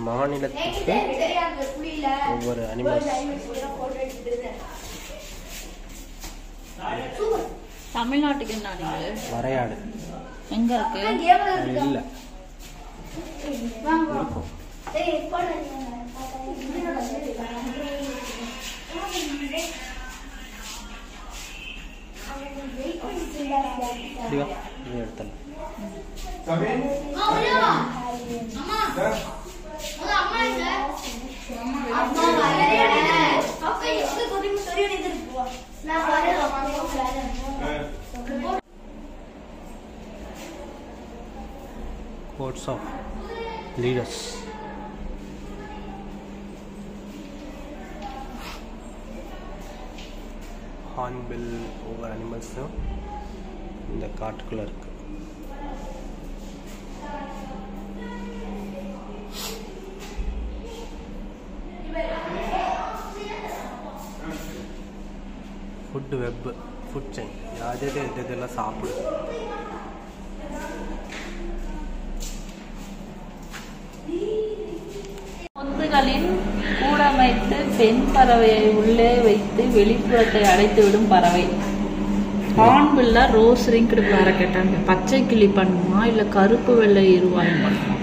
மாநிலத்துக்கு ஒவ்வொரு அனிமல்ஸ் தமிழ்நாட்டுக்கு என்ன நீங்க வரையாடு எங்க இருக்கு இல்லை இப்படிவா இது எடுத்தலாம் கோட்ஸ் ஆஃப் லீடர்ஸ் ஹார்ன்பில் ஒவ்வொரு அனிமல்ஸும் இந்த காட்டுக்குள்ளே இருக்கு ஃபுட்டு வெப் ஃபுட் செயின் அது எது எது இதெல்லாம் சாப்பிடுது பொந்துகளின் கூடமைத்து பெண் பறவையை உள்ளே வைத்து வெளிப்புறத்தை அடைத்துவிடும் பறவை ஆண்பில்ல ரோஸ் ரிங்க்டு பேர கேட்டாங்க பச்சை கிளி பண்ணுமா இல்ல கருப்பு வெள்ளை இருவாயம் பண்ணுமா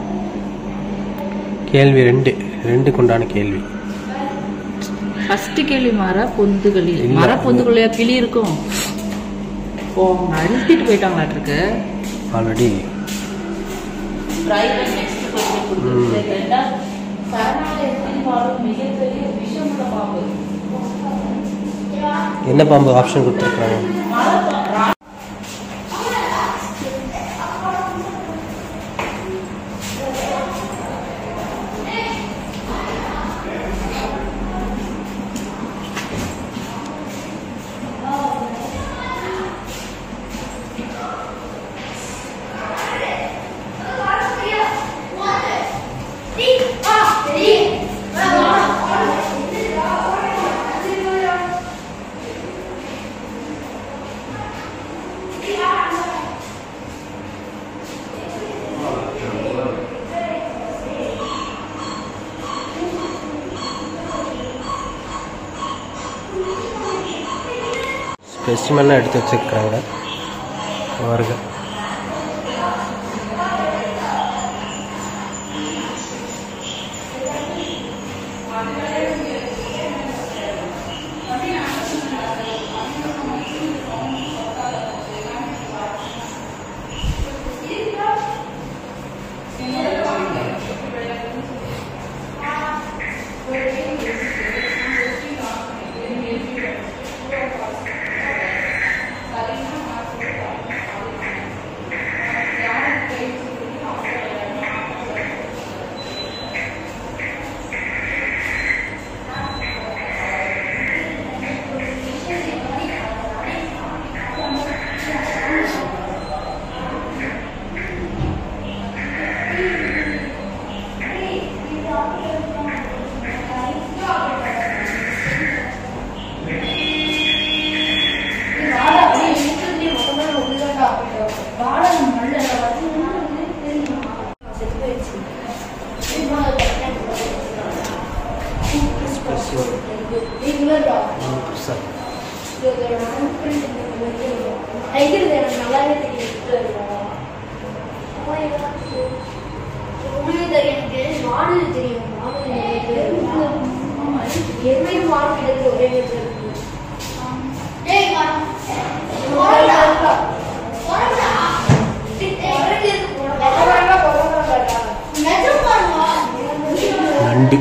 கேள்வி ரெண்டு ரெண்டுக்கு உண்டான கேள்வி ஃபர்ஸ்ட் கிளி மர பொந்துகளி இல்ல. மர பொந்துக்குள்ளையா கிளி இருக்கும் ஓ அவங்க அழுத்திட்டு போயிட்டாங்களாட்டிருக்கு ஆல்ரெடி நெக்ஸ்ட் கொஸ்டின் சரணாலயத்தில் வாழும் மிகப்பெரிய விஷமுள்ள பாம்பு என்ன பாம்பு ஆப்ஷன் கொடுத்துருக்காங்க ஸ்பெசிமெல்லாம் எடுத்து வச்சிருக்காங்க வருக நல்லாவே தெரியும் எனக்கு மாடு தெரியும் மாடு எருமை மாடு கிடக்கு ஒரே நேரத்தில் இருக்கு. டேய், வா. போடா. போடா. டேய், ஒரே நேரத்துக்கு போடா. நிஜம் பாருங்க. நண்டு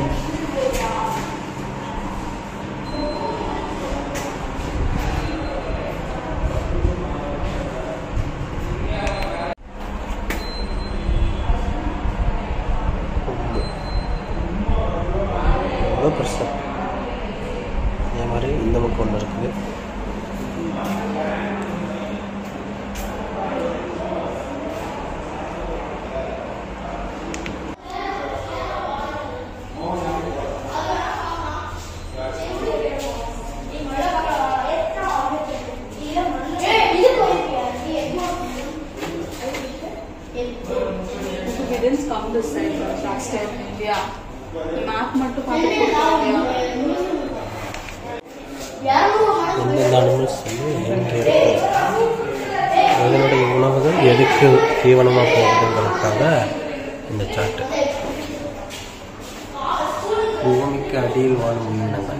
எவ்வளோ பெருசா அதே மாதிரி இந்த பக்கம் ஒன்று இருக்குது ஏய், இது போயிருக்கியா? நீ எங்க We didn't come this side, but last time we Divya map மட்டும் பார்த்து கொடுத்துருவியா எந்தெந்த அனிமல்ஸ் வந்து எங்கே இருக்கு அதனுடைய உணவுகள் எதுக்கு தீவனமாக போகுதுங்கிறதுக்காக இந்த சார்ட்டு பூமிக்கு அடியில் வாழும் உயிரினங்கள்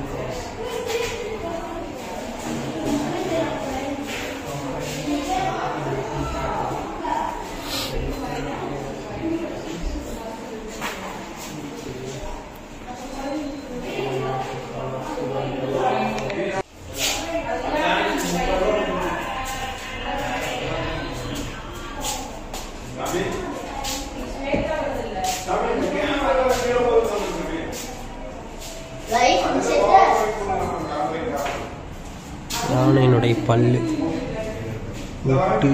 யானையினுடைய பல்லு முட்டு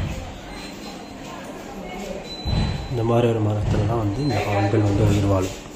இந்த மாதிரி ஒரு மரத்தில் தான் வந்து இந்த ஆண்கள் வந்து உயிர் வாழும்